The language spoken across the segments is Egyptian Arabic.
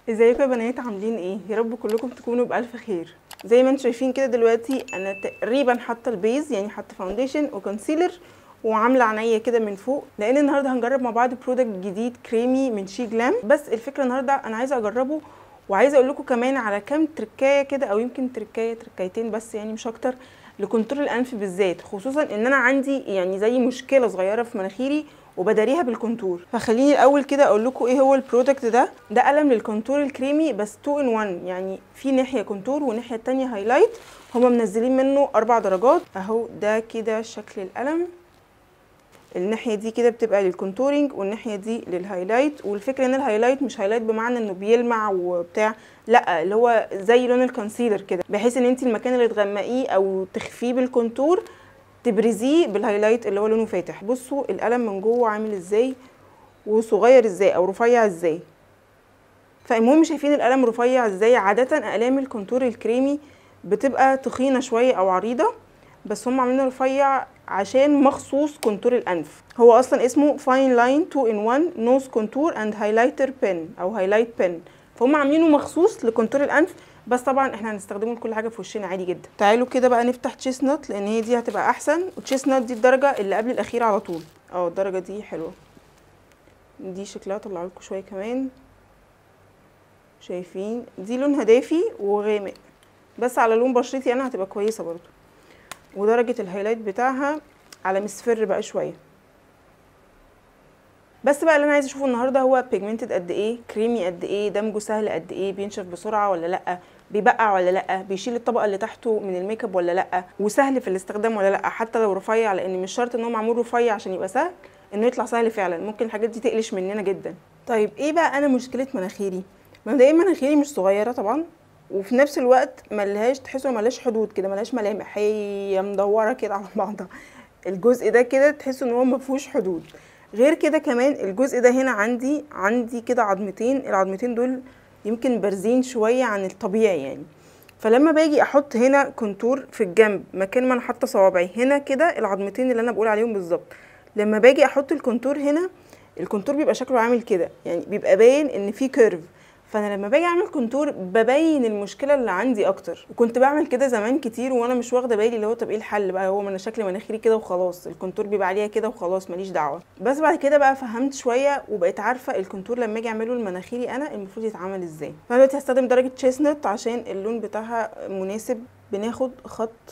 ازيكم يا بنات عاملين ايه يا رب كلكم تكونوا بالف خير زي ما انتم شايفين كده دلوقتي انا تقريبا حاطه البيز يعني حاطه فاونديشن وكونسيلر وعامله عينيا كده من فوق لان النهارده هنجرب مع بعض برودكت جديد كريمي من شي جلام بس الفكره النهارده انا عايزه اجربه وعايزه اقول لكم كمان على كام تركايه كده او يمكن تركايه تركايتين بس يعني مش اكتر لكونتور الانف بالذات خصوصا ان انا عندي يعني زي مشكله صغيره في مناخيري وبداريها بالكونتور فخليني الاول كده اقول لكم ايه هو البرودكت ده ده قلم للكونتور الكريمي بس 2 ان 1 يعني في ناحيه كونتور والناحيه التانية هايلايت هما منزلين منه اربع درجات اهو ده كده شكل القلم الناحيه دي كده بتبقى للكونتورنج والناحيه دي للهايلايت والفكره ان الهايلايت مش هايلايت بمعنى انه بيلمع وبتاع لا اللي هو زي لون الكونسيلر كده بحيث ان انت المكان اللي تغمقيه او تخفيه بالكونتور تبرزيه بالهايلايت اللي هو لونه فاتح بصوا القلم من جوه عامل ازاي وصغير ازاي او رفيع ازاي فالمهم شايفين القلم رفيع ازاي عاده اقلام الكونتور الكريمي بتبقى تخينه شويه او عريضه بس هم عاملينه رفيع عشان مخصوص كونتور الانف هو اصلا اسمه فاين لاين 2 ان 1 نوز كونتور اند هايلايتر بن او هايلايت بن فهم عاملينه مخصوص لكونتور الانف بس طبعا احنا هنستخدمه لكل حاجه في وشنا عادي جدا تعالوا كده بقى نفتح تشيس نوت لان هي دي هتبقى احسن وتشيس نوت دي الدرجه اللي قبل الاخيره على طول اه الدرجه دي حلوه دي شكلها طلع لكم شويه كمان شايفين دي لونها دافي وغامق بس على لون بشرتي انا هتبقى كويسه برضو ودرجه الهايلايت بتاعها على مصفر بقى شويه بس بقى اللي انا عايزه اشوفه النهارده هو بيجمنتد قد ايه كريمي قد ايه دمجه سهل قد ايه بينشف بسرعه ولا لا بيبقع ولا لا بيشيل الطبقه اللي تحته من الميك اب ولا لا وسهل في الاستخدام ولا لا حتى لو رفيع لان مش شرط ان هو معمول رفيع عشان يبقى سهل انه يطلع سهل فعلا ممكن الحاجات دي تقلش مننا جدا طيب ايه بقى انا مشكله مناخيري مبدئيا مناخيري مش صغيره طبعا وفي نفس الوقت ملهاش تحسوا ملهاش حدود كده ملهاش ملامح هي مدوره كده على بعضها الجزء ده كده تحسوا ان هو مفهوش حدود غير كده كمان الجزء ده هنا عندي عندي كده عظمتين العظمتين دول يمكن بارزين شويه عن الطبيعي يعني فلما باجي احط هنا كونتور في الجنب مكان ما انا حاطه صوابعي هنا كده العظمتين اللي انا بقول عليهم بالظبط لما باجي احط الكونتور هنا الكونتور بيبقى شكله عامل كده يعني بيبقى باين ان في كيرف فانا لما باجي اعمل كونتور ببين المشكله اللي عندي اكتر وكنت بعمل كده زمان كتير وانا مش واخده بالي اللي هو طب ايه الحل بقى هو ما انا شكل مناخيري كده وخلاص الكونتور بيبقى عليها كده وخلاص ماليش دعوه بس بعد كده بقى فهمت شويه وبقيت عارفه الكونتور لما اجي اعمله لمناخيري انا المفروض يتعمل ازاي فانا دلوقتي هستخدم درجه تشيسنت عشان اللون بتاعها مناسب بناخد خط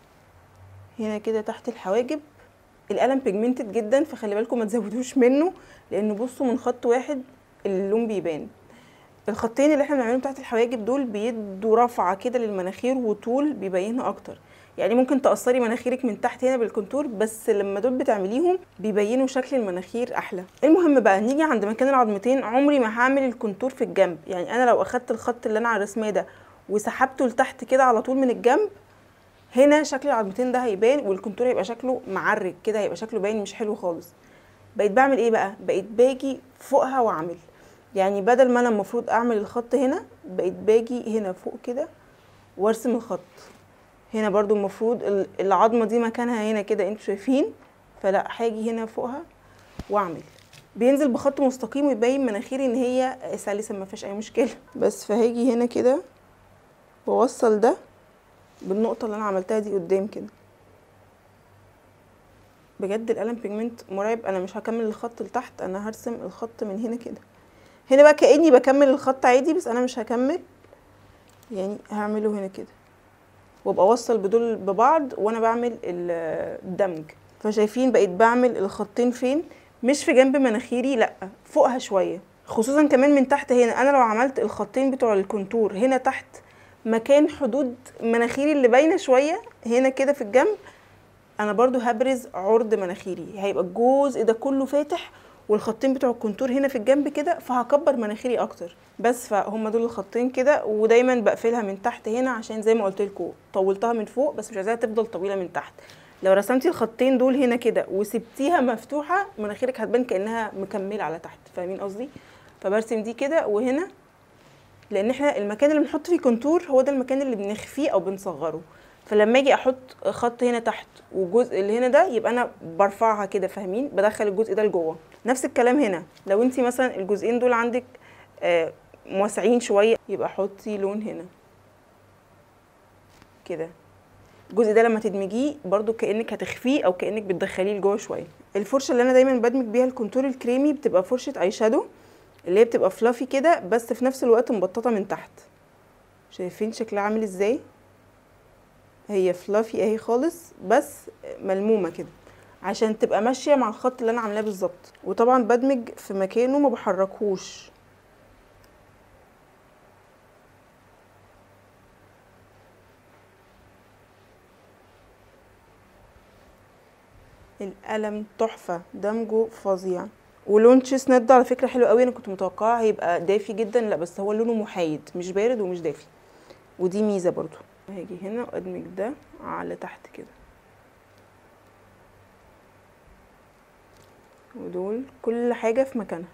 هنا كده تحت الحواجب القلم بيجمنتد جدا فخلي بالكم ما تزودوش منه لان بصوا من خط واحد اللون بيبان الخطين اللي احنا بنعملهم تحت الحواجب دول بيدوا رفعه كده للمناخير وطول بيبينها اكتر يعني ممكن تقصري مناخيرك من تحت هنا بالكونتور بس لما دول بتعمليهم بيبينوا شكل المناخير احلى المهم بقى نيجي عند مكان العظمتين عمري ما هعمل الكونتور في الجنب يعني انا لو اخدت الخط اللي انا على الرسمه ده وسحبته لتحت كده على طول من الجنب هنا شكل العظمتين ده هيبان والكونتور هيبقى شكله معرج كده هيبقى شكله باين مش حلو خالص بقيت بعمل ايه بقى بقيت باجي فوقها واعمل يعني بدل ما انا المفروض اعمل الخط هنا بقيت باجي هنا فوق كده وارسم الخط هنا برضو المفروض العظمه دي مكانها هنا كده انتوا شايفين فلا هاجي هنا فوقها واعمل بينزل بخط مستقيم ويبين مناخيري ان هي سلسه ما فيهاش اي مشكله بس فهاجي هنا كده واوصل ده بالنقطه اللي انا عملتها دي قدام كده بجد القلم بيجمنت مرعب انا مش هكمل الخط لتحت انا هرسم الخط من هنا كده هنا بقى كاني بكمل الخط عادي بس انا مش هكمل يعني هعمله هنا كده وابقى اوصل بدول ببعض وانا بعمل الدمج فشايفين بقيت بعمل الخطين فين مش في جنب مناخيري لا فوقها شويه خصوصا كمان من تحت هنا انا لو عملت الخطين بتوع الكونتور هنا تحت مكان حدود مناخيري اللي باينه شويه هنا كده في الجنب انا برضو هبرز عرض مناخيري هيبقى الجزء ده كله فاتح والخطين بتوع الكونتور هنا في الجنب كده فهكبر مناخيري اكتر بس فهم دول الخطين كده ودايما بقفلها من تحت هنا عشان زي ما قلت لكم طولتها من فوق بس مش عايزاها تفضل طويله من تحت لو رسمتي الخطين دول هنا كده وسبتيها مفتوحه مناخيرك هتبان كانها مكمله على تحت فاهمين قصدي فبرسم دي كده وهنا لان احنا المكان اللي بنحط فيه كونتور هو ده المكان اللي بنخفيه او بنصغره فلما اجي احط خط هنا تحت والجزء اللي هنا ده يبقى انا برفعها كده فاهمين بدخل الجزء ده لجوه نفس الكلام هنا لو انت مثلا الجزئين دول عندك آه موسعين شويه يبقى حطي لون هنا كده الجزء ده لما تدمجيه برضو كانك هتخفيه او كانك بتدخليه لجوه شويه الفرشه اللي انا دايما بدمج بيها الكونتور الكريمي بتبقى فرشه اي شادو اللي هي بتبقى فلافي كده بس في نفس الوقت مبططه من تحت شايفين شكلها عامل ازاي هي فلافي اهي خالص بس ملمومه كده عشان تبقى ماشيه مع الخط اللي انا عاملاه بالظبط وطبعا بدمج في مكانه ما بحركهوش القلم تحفه دمجه فظيع ولون تشيسنت ده على فكره حلو قوي انا كنت متوقعه هيبقى دافي جدا لا بس هو لونه محايد مش بارد ومش دافي ودي ميزه برضو هاجي هنا وادمج ده على تحت كده ودول كل حاجه في مكانها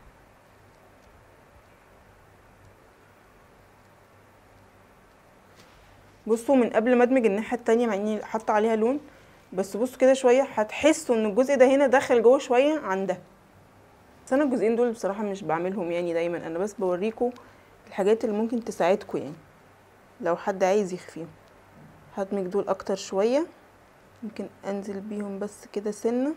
بصوا من قبل ما ادمج الناحيه التانية مع اني حاطه عليها لون بس بصوا كده شويه هتحسوا ان الجزء ده هنا دخل جوه شويه عن ده بس انا الجزئين دول بصراحه مش بعملهم يعني دايما انا بس بوريكم الحاجات اللي ممكن تساعدكم يعني لو حد عايز يخفيهم هدمج دول اكتر شويه ممكن انزل بيهم بس كده سنه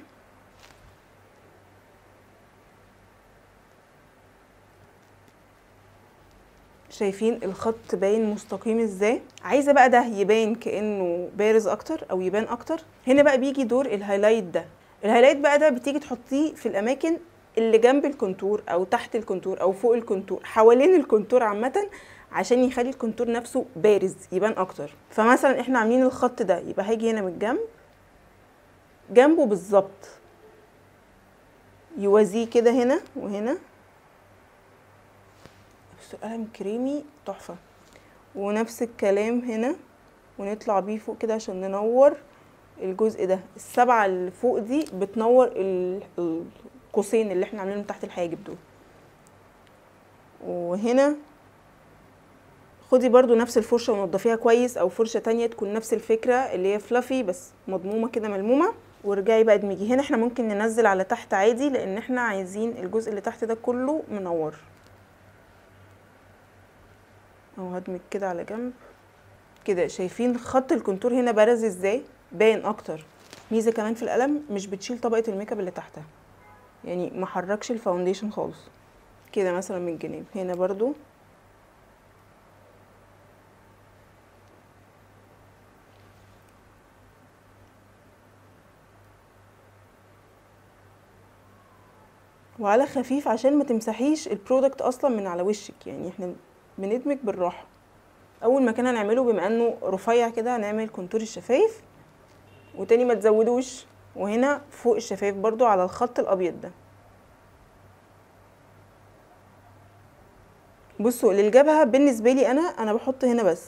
شايفين الخط باين مستقيم ازاي عايزه بقى ده يبان كانه بارز اكتر او يبان اكتر هنا بقى بيجي دور الهايلايت ده الهايلايت بقى ده بتيجي تحطيه في الاماكن اللي جنب الكونتور او تحت الكونتور او فوق الكونتور حوالين الكونتور عامه عشان يخلي الكونتور نفسه بارز يبان اكتر فمثلا احنا عاملين الخط ده يبقى هاجي هنا من الجنب جنبه بالظبط يوازيه كده هنا وهنا بس قلم كريمي تحفه ونفس الكلام هنا ونطلع بيه فوق كده عشان ننور الجزء ده السبعه اللي فوق دي بتنور القوسين اللي احنا عاملينهم تحت الحاجب دول وهنا خدي برضو نفس الفرشه ونضفيها كويس او فرشه تانية تكون نفس الفكره اللي هي فلافي بس مضمومه كده ملمومه وارجعي بقى ادمجي هنا احنا ممكن ننزل على تحت عادي لان احنا عايزين الجزء اللي تحت ده كله منور اهو هدمج كده على جنب كده شايفين خط الكونتور هنا بارز ازاي باين اكتر ميزه كمان في القلم مش بتشيل طبقه الميك اب اللي تحتها يعني ما حركش الفاونديشن خالص كده مثلا من الجناب هنا برضو وعلى خفيف عشان ما تمسحيش البرودكت اصلا من على وشك يعني احنا بندمج بالراحه اول مكان هنعمله بما انه رفيع كده هنعمل كونتور الشفايف وتاني ما تزودوش وهنا فوق الشفايف برضو على الخط الابيض ده بصوا للجبهه بالنسبه لي انا انا بحط هنا بس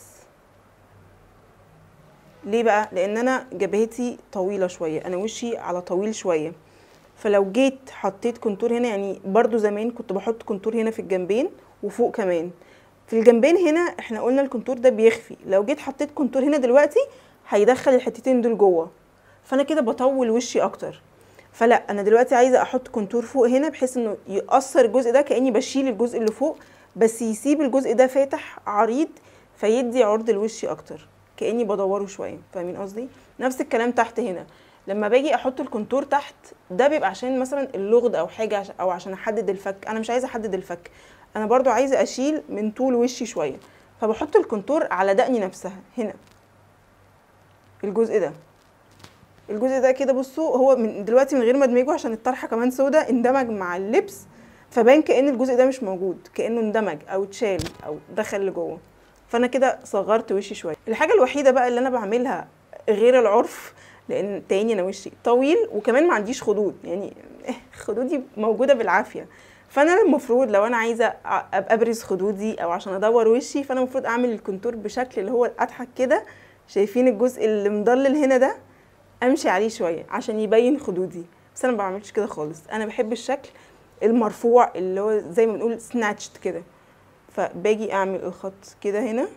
ليه بقى لان انا جبهتي طويله شويه انا وشي على طويل شويه فلو جيت حطيت كونتور هنا يعني برضو زمان كنت بحط كونتور هنا في الجنبين وفوق كمان في الجنبين هنا احنا قلنا الكونتور ده بيخفي لو جيت حطيت كونتور هنا دلوقتي هيدخل الحتتين دول جوه فانا كده بطول وشي اكتر فلا انا دلوقتي عايزه احط كونتور فوق هنا بحيث انه يقصر الجزء ده كاني بشيل الجزء اللي فوق بس يسيب الجزء ده فاتح عريض فيدي عرض الوش اكتر كاني بدوره شويه فاهمين قصدي نفس الكلام تحت هنا لما باجي احط الكونتور تحت ده بيبقى عشان مثلا اللغد او حاجه او عشان احدد الفك انا مش عايزه احدد الفك انا برضو عايزه اشيل من طول وشي شويه فبحط الكونتور على دقني نفسها هنا الجزء ده الجزء ده كده بصوا هو من دلوقتي من غير ما ادمجه عشان الطرحه كمان سودا اندمج مع اللبس فبان كان الجزء ده مش موجود كانه اندمج او اتشال او دخل لجوه فانا كده صغرت وشي شويه الحاجه الوحيده بقى اللي انا بعملها غير العرف لان تاني انا وشي طويل وكمان ما عنديش خدود يعني خدودي موجوده بالعافيه فانا المفروض لو انا عايزه ابقى ابرز خدودي او عشان ادور وشي فانا المفروض اعمل الكونتور بشكل اللي هو الاضحك كده شايفين الجزء اللي مضلل هنا ده امشي عليه شويه عشان يبين خدودي بس انا ما بعملش كده خالص انا بحب الشكل المرفوع اللي هو زي ما بنقول سناتشد كده فباجي اعمل الخط كده هنا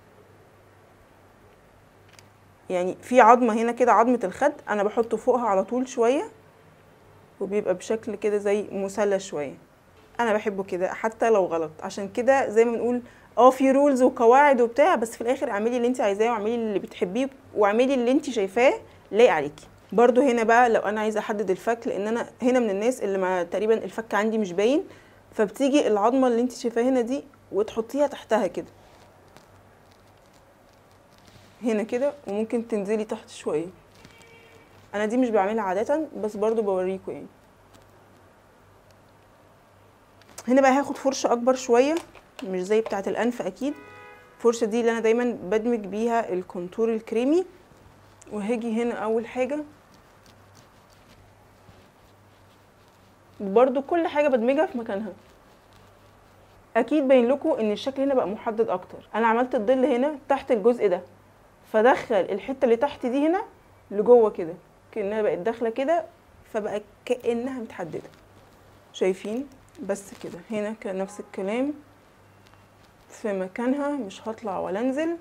يعني في عظمه هنا كده عظمه الخد انا بحطه فوقها على طول شويه وبيبقى بشكل كده زي مثلث شويه انا بحبه كده حتى لو غلط عشان كده زي ما بنقول اه في رولز وقواعد وبتاع بس في الاخر اعملي اللي انت عايزاه واعملي اللي بتحبيه واعملي اللي انت شايفاه لايق عليكي برضو هنا بقى لو انا عايزه احدد الفك لان انا هنا من الناس اللي ما تقريبا الفك عندي مش باين فبتيجي العظمه اللي انت شايفاها هنا دي وتحطيها تحتها كده هنا كده وممكن تنزلي تحت شويه انا دي مش بعملها عاده بس برضو بوريكم يعني هنا بقى هاخد فرشه اكبر شويه مش زي بتاعه الانف اكيد الفرشه دي اللي انا دايما بدمج بيها الكونتور الكريمي وهاجي هنا اول حاجه برضو كل حاجه بدمجها في مكانها اكيد باين لكم ان الشكل هنا بقى محدد اكتر انا عملت الظل هنا تحت الجزء ده فدخل الحته اللي تحت دي هنا لجوه كده كانها بقت داخله كده فبقى كانها متحدده شايفين بس كده هنا كان نفس الكلام في مكانها مش هطلع ولا انزل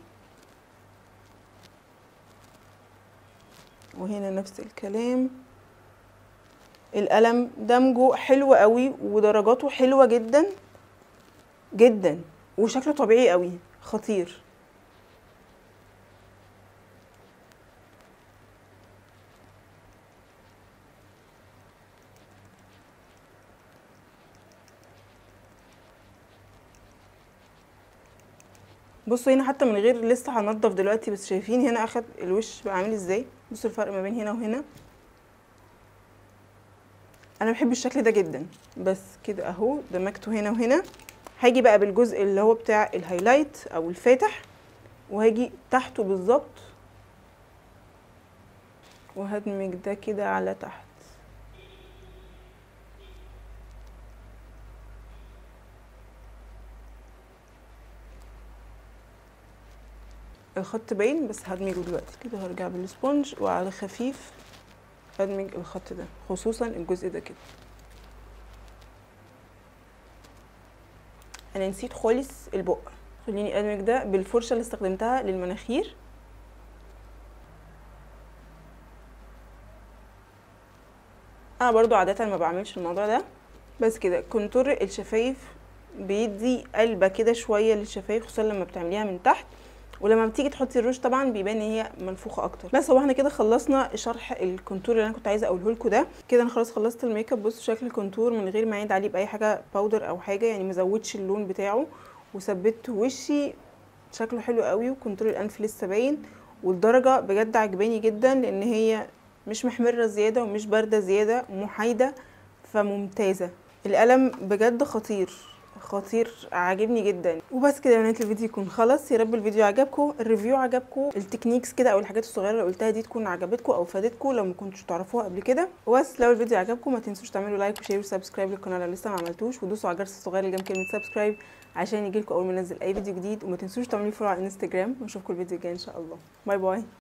وهنا نفس الكلام القلم دمجه حلو قوي ودرجاته حلوه جدا جدا وشكله طبيعي قوي خطير بصوا هنا حتى من غير لسه هنضف دلوقتي بس شايفين هنا اخد الوش بقى عامل ازاي بصوا الفرق ما بين هنا وهنا انا بحب الشكل ده جدا بس كده اهو دمجته هنا وهنا هاجي بقى بالجزء اللي هو بتاع الهايلايت او الفاتح وهاجي تحته بالظبط وهدمج ده كده على تحت الخط باين بس هدمجه دلوقتي كده هرجع بالسبونج وعلى خفيف ادمج الخط ده خصوصا الجزء ده كده انا نسيت خالص البق خليني ادمج ده بالفرشه اللي استخدمتها للمناخير انا برضو عاده ما بعملش الموضوع ده بس كده كونتور الشفايف بيدي قلبه كده شويه للشفايف خصوصا لما بتعمليها من تحت ولما بتيجي تحطي الروج طبعا بيبان ان هي منفوخه اكتر بس هو احنا كده خلصنا شرح الكونتور اللي انا كنت عايزه اقوله لكم ده كده انا خلاص خلصت الميك اب بصوا شكل الكونتور من غير ما اعيد عليه باي حاجه باودر او حاجه يعني مزودش اللون بتاعه وثبت وشي شكله حلو قوي وكونتور الانف لسه باين والدرجه بجد عجباني جدا لان هي مش محمره زياده ومش بارده زياده محايده فممتازه القلم بجد خطير خطير عاجبني جدا وبس كده يا بنات الفيديو يكون خلص يا رب الفيديو عجبكم الريفيو عجبكم التكنيكس كده او الحاجات الصغيره اللي قلتها دي تكون عجبتكم او فادتكم لو ما كنتوش تعرفوها قبل كده وبس لو الفيديو عجبكم ما تنسوش تعملوا لايك وشير وسبسكرايب للقناه لو لسه ما عملتوش ودوسوا على الجرس الصغير اللي جنب كلمه سبسكرايب عشان يجيلكم اول ما انزل اي فيديو جديد وما تنسوش تعملوا فولو على الانستجرام واشوفكم الفيديو الجاي ان شاء الله باي باي